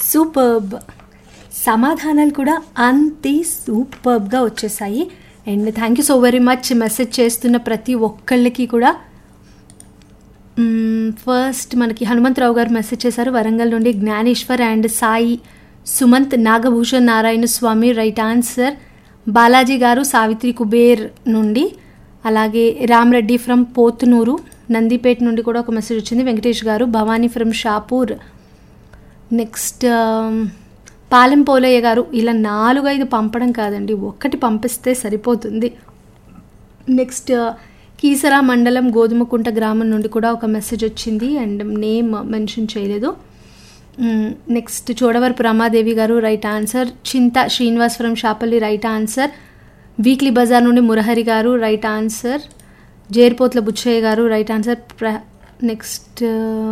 superb సమాధానాలు కూడా అంతే సూపర్బ్గా వచ్చేసాయి and thank you so very much message చేస్తున్న ప్రతి ఒక్కళ్ళకి కూడా ఫస్ట్ మనకి హనుమంతరావు గారు మెసేజ్ చేశారు వరంగల్ నుండి Gnaneshwar and Sai Sumanth Nagabhushan Narayana Swamy right answer Balaji గారు సావిత్రి కుబేర్ నుండి అలాగే రామరెడ్డి ఫ్రమ్ పోతునూరు నందిపేట నుండి కూడా ఒక మెసేజ్ వచ్చింది వెంకటేష్ గారు భవానీ ఫ్రమ్ షాపూర్ నెక్స్ట్ పాలెం పోలయ్య గారు ఇలా నాలుగైదు పంపడం కాదండి ఒక్కటి పంపిస్తే సరిపోతుంది నెక్స్ట్ కీసరా మండలం గోధుమకుంట గ్రామం నుండి కూడా ఒక మెసేజ్ వచ్చింది అండ్ నేమ్ మెన్షన్ చేయలేదు నెక్స్ట్ చోడవరపు రమాదేవి గారు right answer Chinta Srinivasapuram Shapalli right answer weekly bazaar నుండి మురహరి గారు రైట్ ఆన్సర్ జేర్పోత్ల బుచ్చయ్య గారు రైట్ ఆన్సర్ ప్ర నెక్స్ట్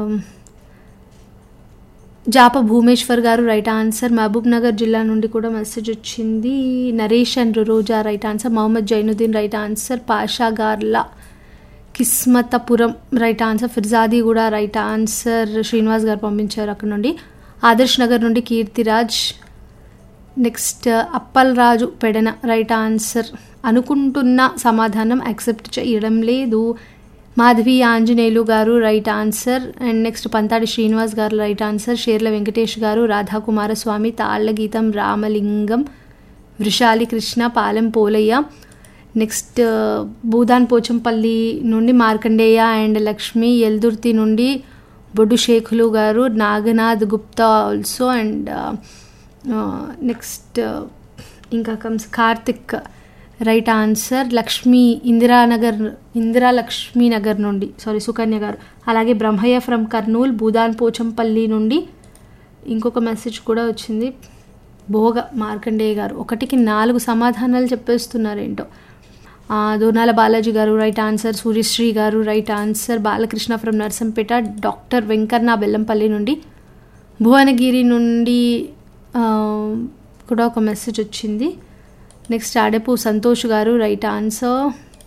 జాప భూమేశ్వర్ గారు రైట్ ఆన్సర్ మహబూబ్ నగర్ జిల్లా నుండి కూడా మెసేజ్ వచ్చింది Naresh and Roja right answer Mohammed Zainuddin right answer Pasha Garla Kismatpuram right answer Firzadi కూడా రైట్ ఆన్సర్ శ్రీనివాస్ గారు పంపించారు అక్కడ నుండి ఆదర్శ్ నగర్ నుండి Keerthiraj next Appal Raju Pedana right answer అనుకుంటున్న సమాధానం యాక్సెప్ట్ చేయడం లేదు మాధవి ఆంజనేయులు గారు right answer and next Panthadi Srinivas గారు రైట్ ఆన్సర్ షేర్ల వెంకటేష్ గారు రాధాకుమారస్వామి తాళ్ల గీతం రామలింగం వృషాలి కృష్ణ పాలెం పోలయ్య నెక్స్ట్ భూదాన్ పోచంపల్లి నుండి మార్కండేయ అండ్ లక్ష్మి ఎల్దుర్తి నుండి బొడ్డు షేఖులు గారు Naganath Gupta also and next ఇంకా comes Karthik right answer Lakshmi Indiranagar Indira Lakshmi Nagar నుండి సారీ సుకన్య గారు అలాగే బ్రహ్మయ్య ఫ్రమ్ కర్నూల్ భూదాన్ పోచంపల్లి నుండి ఇంకొక మెసేజ్ కూడా వచ్చింది భోగ మార్కండేయ గారు ఒకటికి నాలుగు సమాధానాలు చెప్పేస్తున్నారు ఏంటో దోనాల బాలాజీ గారు రైట్ ఆన్సర్ సూర్యశ్రీ గారు right answer Balakrishna from Narsampet doctor Venkanna Bellampally నుండి భువనగిరి నుండి కూడా ఒక మెసేజ్ వచ్చింది నెక్స్ట్ ఆడపు సంతోష్ గారు రైట్ ఆన్సర్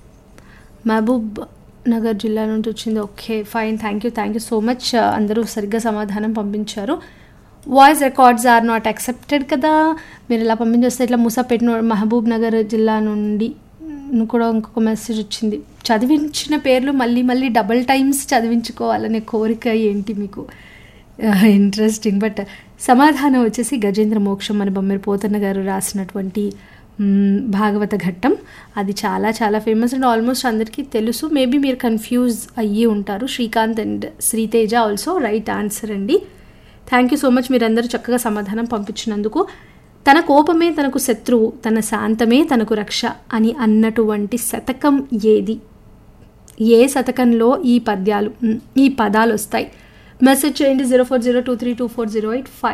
మహబూబ్ నగర్ జిల్లా నుండి వచ్చింది okay fine thank you thank you so much అందరూ సరిగ్గా సమాధానం పంపించారు voice records are not accepted కదా మీరు ఇలా పంపించేస్తే ఇట్లా మూసాపేట మహబూబ్ నగర్ జిల్లా నుండి కూడా ఇంకొక మెసేజ్ వచ్చింది చదివించిన పేర్లు మళ్ళీ మళ్ళీ డబల్ టైమ్స్ చదివించుకోవాలనే కోరిక ఏంటి మీకు ఇంట్రెస్టింగ్ బట్ సమాధానం వచ్చేసి గజేంద్ర మోక్షం మన బొమ్మెర పోతన్న గారు రాసినటువంటి భాగవత ఘట్టం అది చాలా చాలా ఫేమస్ అండ్ ఆల్మోస్ట్ అందరికీ తెలుసు మేబీ మీరు కన్ఫ్యూజ్ అయ్యి ఉంటారు Srikanth and Sriteja also right answer అండి థ్యాంక్ యూ సో మచ్ మీరందరూ చక్కగా సమాధానం పంపించినందుకు తన కోపమే తనకు శత్రువు తన శాంతమే తనకు రక్ష అని అన్నటువంటి శతకం ఏది ఏ శతకంలో ఈ పద్యాలు ఈ పదాలు వస్తాయి మెసేజ్ చేయండి zero four zero two three two four zero eight five